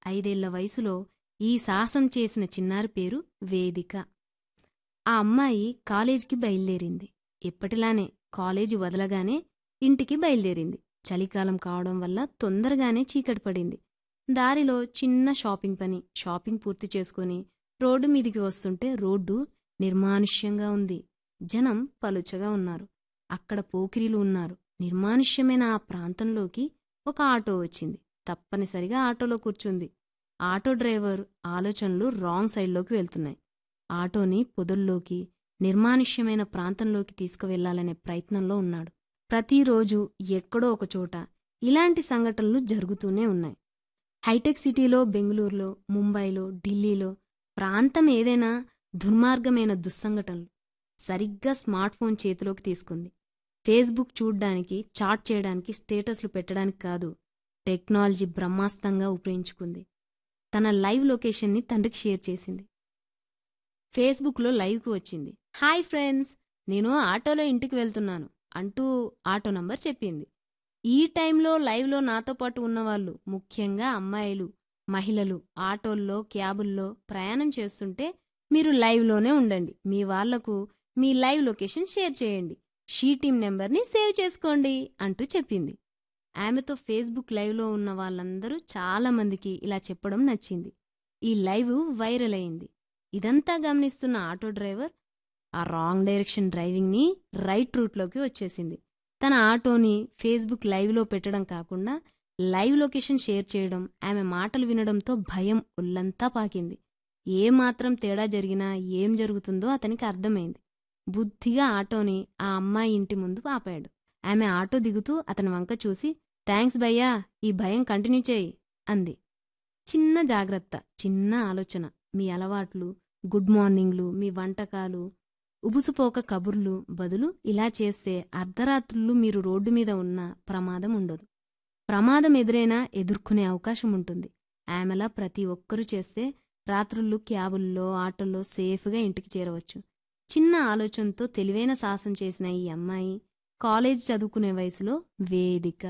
ఐదేళ్ల వయసులో ఈ సాహసం చేసిన చిన్నారి పేరు వేదిక ఆ అమ్మాయి కాలేజీకి బయలుదేరింది ఎప్పటిలానే కాలేజీ వదలగానే ఇంటికి బయలుదేరింది చలికాలం కావడం వల్ల తొందరగానే చీకటి పడింది దారిలో చిన్న షాపింగ్ పని షాపింగ్ పూర్తి చేసుకుని రోడ్డు మీదికి వస్తుంటే రోడ్డు నిర్మానుష్యంగా ఉంది జనం పలుచగా ఉన్నారు అక్కడ పోకిరీలు ఉన్నారు నిర్మానుష్యమైన ఆ ప్రాంతంలోకి ఒక ఆటో వచ్చింది తప్పనిసరిగా ఆటోలో కూర్చుంది ఆటో డ్రైవర్ ఆలోచనలు రాంగ్ సైడ్లోకి వెళ్తున్నాయి ఆటోని పొదల్లోకి నిర్మానుష్యమైన ప్రాంతంలోకి తీసుకువెళ్లాలనే ప్రయత్నంలో ఉన్నాడు ప్రతిరోజు ఎక్కడో ఒక చోట ఇలాంటి సంఘటనలు జరుగుతూనే ఉన్నాయి హైటెక్ సిటీలో బెంగళూరులో ముంబైలో ఢిల్లీలో ప్రాంతం ఏదైనా దుర్మార్గమైన దుస్సంఘటనలు సరిగ్గా స్మార్ట్ ఫోన్ చేతిలోకి తీసుకుంది ఫేస్బుక్ చూడ్డానికి చాట్ చేయడానికి స్టేటస్లు పెట్టడానికి కాదు టెక్నాలజీ బ్రహ్మాస్తంగా ఉపయోగించుకుంది తన లైవ్ లొకేషన్ని తండ్రికి షేర్ చేసింది ఫేస్బుక్లో లైవ్కు వచ్చింది హాయ్ ఫ్రెండ్స్ నేను ఆటోలో ఇంటికి వెళ్తున్నాను అంటూ ఆటో నంబర్ చెప్పింది ఈ టైంలో లైవ్లో నాతో పాటు ఉన్నవాళ్ళు ముఖ్యంగా అమ్మాయిలు మహిళలు ఆటోల్లో క్యాబుల్లో ప్రయాణం చేస్తుంటే మీరు లైవ్లోనే ఉండండి మీ వాళ్లకు మీ లైవ్ లొకేషన్ షేర్ చేయండి షీ టీమ్ నెంబర్ని సేవ్ చేసుకోండి అంటూ చెప్పింది ఆమెతో ఫేస్బుక్ లైవ్లో ఉన్న వాళ్ళందరూ చాలా మందికి ఇలా చెప్పడం నచ్చింది ఈ లైవ్ వైరల్ అయింది ఇదంతా గమనిస్తున్న ఆటో డ్రైవర్ ఆ రాంగ్ డైరెక్షన్ డ్రైవింగ్ని రైట్ రూట్లోకి వచ్చేసింది తన ఆటోని ఫేస్బుక్ లైవ్లో పెట్టడం కాకుండా లైవ్ లొకేషన్ షేర్ చేయడం ఆమె మాటలు వినడంతో భయం ఒళ్ళంతా పాకింది ఏ మాత్రం తేడా జరిగినా ఏం జరుగుతుందో అతనికి అర్థమైంది బుద్ధిగా ఆటోని ఆ అమ్మాయి ఇంటి ముందు ఆపాడు ఆమె ఆటో దిగుతూ అతని వంక చూసి థ్యాంక్స్ భయ్యా ఈ భయం కంటిన్యూ చేయి అంది చిన్న జాగ్రత్త చిన్న ఆలోచన మీ అలవాట్లు గుడ్ మార్నింగ్లు మీ వంటకాలు ఉబుసుపోక కబుర్లు బదులు ఇలా చేస్తే అర్ధరాత్రులు మీరు రోడ్డు మీద ఉన్న ప్రమాదం ఉండదు ప్రమాదం ఎదురైనా ఎదుర్కొనే అవకాశం ఉంటుంది ఆమెలా ప్రతి ఒక్కరూ చేస్తే రాత్రుళ్ళు క్యాబుల్లో ఆటోల్లో సేఫ్గా ఇంటికి చేరవచ్చు చిన్న ఆలోచనతో తెలివైన సాహసం చేసిన ఈ అమ్మాయి కాలేజ్ చదువుకునే వయసులో వేదిక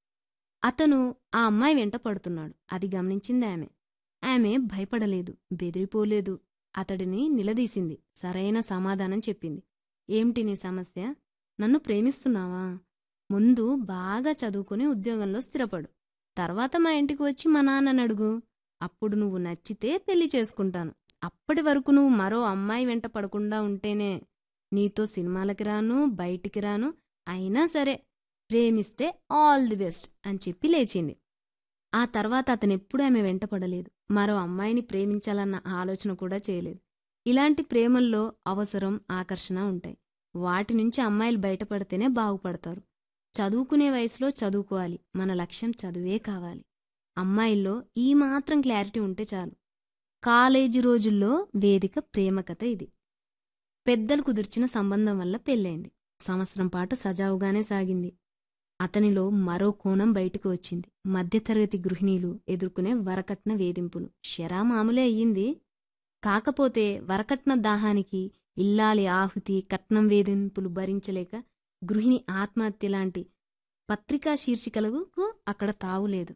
అతను ఆ అమ్మాయి వెంట పడుతున్నాడు అది గమనించింది ఆమె ఆమె భయపడలేదు బెదిరిపోలేదు అతడిని నిలదీసింది సరైన సమాధానం చెప్పింది ఏమిటి నీ సమస్య నన్ను ప్రేమిస్తున్నావా ముందు బాగా చదువుకుని ఉద్యోగంలో స్థిరపడు తర్వాత మా ఇంటికి వచ్చి మా నాన్నని అడుగు అప్పుడు నువ్వు నచ్చితే పెళ్లి చేసుకుంటాను అప్పటి వరకు నువ్వు మరో అమ్మాయి వెంట పడకుండా ఉంటేనే నీతో సినిమాలకి రాను బయటికి రాను అయినా సరే ప్రేమిస్తే ఆల్ ది బెస్ట్ అని చెప్పి లేచింది ఆ తర్వాత అతనెప్పుడూ ఆమె వెంట పడలేదు మరో అమ్మాయిని ప్రేమించాలన్న ఆలోచన కూడా చేయలేదు ఇలాంటి ప్రేమల్లో అవసరం ఆకర్షణ ఉంటాయి వాటి నుంచి అమ్మాయిలు బయటపడితేనే బాగుపడతారు చదువుకునే వయసులో చదువుకోవాలి మన లక్ష్యం చదువే కావాలి అమ్మాయిల్లో ఈ మాత్రం క్లారిటీ ఉంటే చాలు కాలేజీ రోజుల్లో వేదిక ప్రేమ కథ ఇది పెద్దలు కుదిర్చిన సంబంధం వల్ల పెళ్ళైంది సంవత్సరం పాటు సజావుగానే సాగింది అతనిలో మరో కోణం బయటకు వచ్చింది మధ్యతరగతి గృహిణీలు ఎదుర్కొనే వరకట్న వేధింపులు శరా మామూలే అయ్యింది కాకపోతే వరకట్న దాహానికి ఇల్లాలి ఆహుతి కట్నం వేధింపులు భరించలేక గృహిణి ఆత్మహత్య లాంటి పత్రికా శీర్షికలకు అక్కడ తావులేదు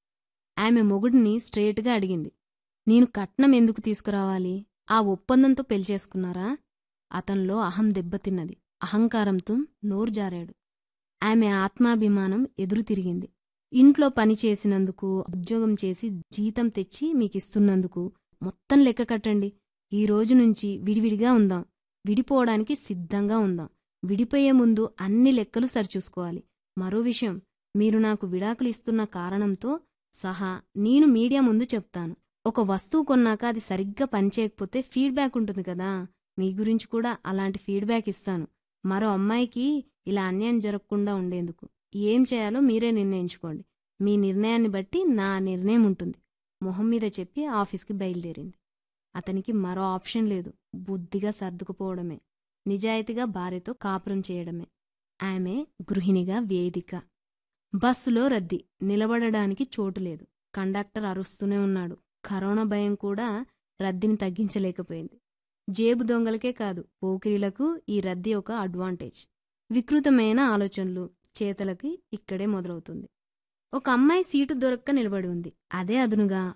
ఆమె మొగుడిని స్ట్రేట్గా అడిగింది నేను కట్నం ఎందుకు తీసుకురావాలి ఆ ఒప్పందంతో పెళ్లి చేసుకున్నారా అతనిలో అహం దెబ్బతిన్నది అహంకారంతో నోరు జారాడు ఆమె ఆత్మాభిమానం ఎదురు తిరిగింది ఇంట్లో పని చేసినందుకు ఉద్యోగం చేసి జీతం తెచ్చి మీకిస్తున్నందుకు మొత్తం లెక్క కట్టండి ఈ రోజు నుంచి విడివిడిగా ఉందాం విడిపోవడానికి సిద్ధంగా ఉందాం విడిపోయే ముందు అన్ని లెక్కలు సరిచూసుకోవాలి మరో విషయం మీరు నాకు విడాకులు ఇస్తున్న కారణంతో సహా నేను మీడియా ముందు చెప్తాను ఒక వస్తువు కొన్నాక అది సరిగ్గా పనిచేయకపోతే ఫీడ్బ్యాక్ ఉంటుంది కదా మీ గురించి కూడా అలాంటి ఫీడ్బ్యాక్ ఇస్తాను మరో అమ్మాయికి ఇలా అన్యాయం జరగకుండా ఉండేందుకు ఏం చేయాలో మీరే నిర్ణయించుకోండి మీ నిర్ణయాన్ని బట్టి నా నిర్ణయం ఉంటుంది మొహం మీద చెప్పి ఆఫీస్కి బయలుదేరింది అతనికి మరో ఆప్షన్ లేదు బుద్ధిగా సర్దుకుపోవడమే నిజాయితీగా భార్యతో కాపురం చేయడమే ఆమె గృహిణిగా వేదిక బస్సులో రద్దీ నిలబడడానికి చోటు లేదు కండక్టర్ అరుస్తూనే ఉన్నాడు కరోనా భయం కూడా రద్దీని తగ్గించలేకపోయింది జేబు దొంగలకే కాదు పోకిరీలకు ఈ రద్దీ ఒక అడ్వాంటేజ్ వికృతమైన ఆలోచనలు చేతలకి ఇక్కడే మొదలవుతుంది ఒక అమ్మాయి సీటు దొరక్క నిలబడి ఉంది అదే అదునుగా